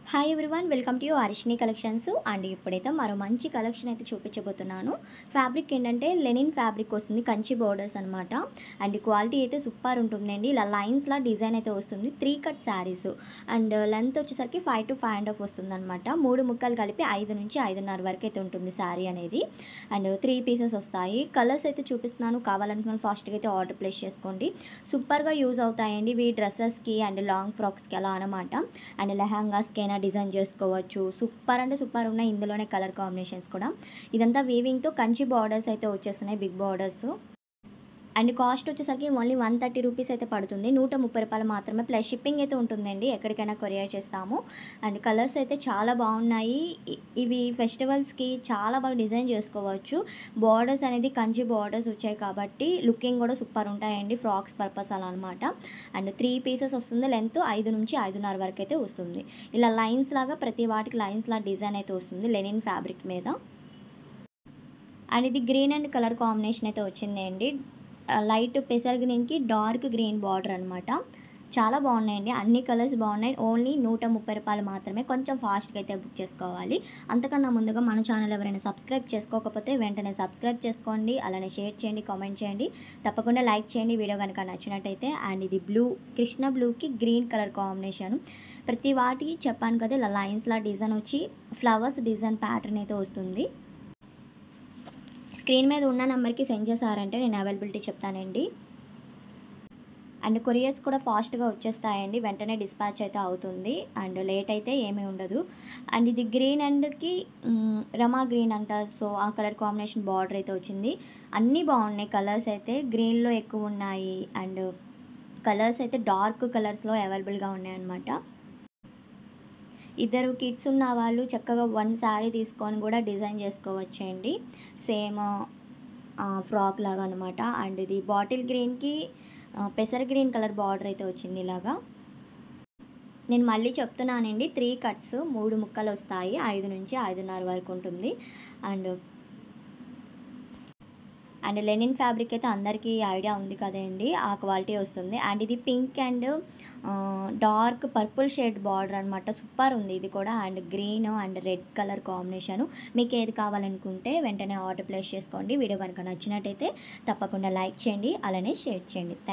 hi everyone welcome to Arishini collections and ఇప్పుడైతే మరో మంచి కలెక్షన్ అయితే చూపించబోతున్నాను ఫ్యాబ్రిక్ ఏంటంటే లెనిన్ ఫ్యాబ్రిక్ వస్తుంది కంచి బోర్డర్స్ అనమాట అండ్ క్వాలిటీ అయితే సూపర్ ఉంటుందండి ఇలా లైన్స్లా డిజైన్ అయితే వస్తుంది three cut saris and length వచ్చేసరికి five to five and half వస్తుంది అనమాట మూడు ముక్కలు కలిపి ఐదు నుంచి ఐదున్నర వరకు అయితే ఉంటుంది శారీ అనేది అండ్ త్రీ పీసెస్ వస్తాయి కలర్స్ అయితే చూపిస్తున్నాను కావాలనుకున్న ఫాస్ట్గా అయితే ఆర్డర్ ప్లేస్ చేసుకోండి సూపర్గా యూజ్ అవుతాయండి ఇవి డ్రెస్సెస్కి అండ్ లాంగ్ ఫ్రాక్స్కి అలా అనమాట అండ్ లెహంగాస్కి అయినా డిజైన్ చేసుకోవచ్చు సూపర్ అంటే సూపర్ ఉన్నాయి ఇందులోనే కలర్ కాంబినేషన్స్ కూడా ఇదంతా వీవింగ్తో కంచి బార్డర్స్ అయితే వచ్చేస్తున్నాయి బిగ్ బార్డర్స్ అండ్ కాస్ట్ వచ్చేసరికి ఓన్లీ వన్ థర్టీ రూపీస్ అయితే పడుతుంది నూట ముప్పై రూపాయలు మాత్రమే ప్లస్ షిప్పింగ్ అయితే ఉంటుందండి ఎక్కడికైనా కొరియర్ చేస్తాము అండ్ కలర్స్ అయితే చాలా బాగున్నాయి ఇ- ఇవి ఫెస్టివల్స్కి చాలా బాగా డిజైన్ చేసుకోవచ్చు బార్డర్స్ అనేది కంచి బార్డర్స్ వచ్చాయి కాబట్టి లుకింగ్ కూడా సూపర్ ఉంటాయండి ఫ్రాక్స్ పర్పస్ అలా అనమాట అండ్ త్రీ పీసెస్ వస్తుంది లెంత్ ఐదు నుంచి ఐదున్నర వరకు అయితే వస్తుంది ఇలా లైన్స్ లాగా ప్రతి వాటికి లైన్స్ లా డిజైన్ అయితే వస్తుంది లెనిన్ ఫ్యాబ్రిక్ మీద అండ్ ఇది గ్రీన్ అండ్ కలర్ కాంబినేషన్ అయితే వచ్చిందండి లైట్ పెసర్ గ్రీన్కి డార్క్ గ్రీన్ బార్డర్ అనమాట చాలా బాగున్నాయండి అన్ని కలర్స్ బాగున్నాయి ఓన్లీ నూట ముప్పై రూపాయలు మాత్రమే కొంచెం ఫాస్ట్గా అయితే బుక్ చేసుకోవాలి అంతకన్నా ముందుగా మన ఛానల్ ఎవరైనా సబ్స్క్రైబ్ చేసుకోకపోతే వెంటనే సబ్స్క్రైబ్ చేసుకోండి అలానే షేర్ చేయండి కామెంట్ చేయండి తప్పకుండా లైక్ చేయండి వీడియో కనుక నచ్చినట్టయితే అండ్ ఇది బ్లూ కృష్ణ బ్లూకి గ్రీన్ కలర్ కాంబినేషన్ ప్రతి వాటికి చెప్పాను కదా ఇలా లైన్స్లా డిజైన్ వచ్చి ఫ్లవర్స్ డిజైన్ ప్యాటర్న్ అయితే వస్తుంది స్క్రీన్ మీద ఉన్న నెంబర్కి సెండ్ చేశారంటే నేను అవైలబిలిటీ చెప్తానండి అండ్ కొరియర్స్ కూడా ఫాస్ట్గా వచ్చేస్తాయండి వెంటనే డిస్పాచ్ అయితే అవుతుంది అండ్ లేట్ అయితే ఏమీ ఉండదు అండ్ ఇది గ్రీన్ అండ్కి రమా గ్రీన్ అంటారు సో ఆ కలర్ కాంబినేషన్ బార్డర్ అయితే వచ్చింది అన్నీ బాగున్నాయి కలర్స్ అయితే గ్రీన్లో ఎక్కువ ఉన్నాయి అండ్ కలర్స్ అయితే డార్క్ కలర్స్లో అవైలబుల్గా ఉన్నాయన్నమాట ఇద్దరు కిడ్స్ ఉన్న వాళ్ళు చక్కగా వన్ శారీ తీసుకొని కూడా డిజైన్ చేసుకోవచ్చండి సేమ్ ఫ్రాక్ లాగా అనమాట అండ్ ఇది బాటిల్ గ్రీన్కి పెసర్ గ్రీన్ కలర్ బార్డర్ అయితే వచ్చింది ఇలాగా నేను మళ్ళీ చెప్తున్నానండి త్రీ కట్స్ మూడు ముక్కలు వస్తాయి ఐదు నుంచి ఐదున్నర వరకు ఉంటుంది అండ్ అండ్ లెనిన్ ఫ్యాబ్రిక్ అయితే అందరికీ ఐడియా ఉంది కదండి ఆ క్వాలిటీ వస్తుంది అండ్ ఇది pink and dark purple shade border అనమాట సూపర్ ఉంది ఇది కూడా and green and red colour combination మీకు ఏది కావాలనుకుంటే వెంటనే ఆర్డర్ ప్లేస్ చేసుకోండి వీడియో కనుక నచ్చినట్టయితే తప్పకుండా లైక్ చేయండి అలానే షేర్ చేయండి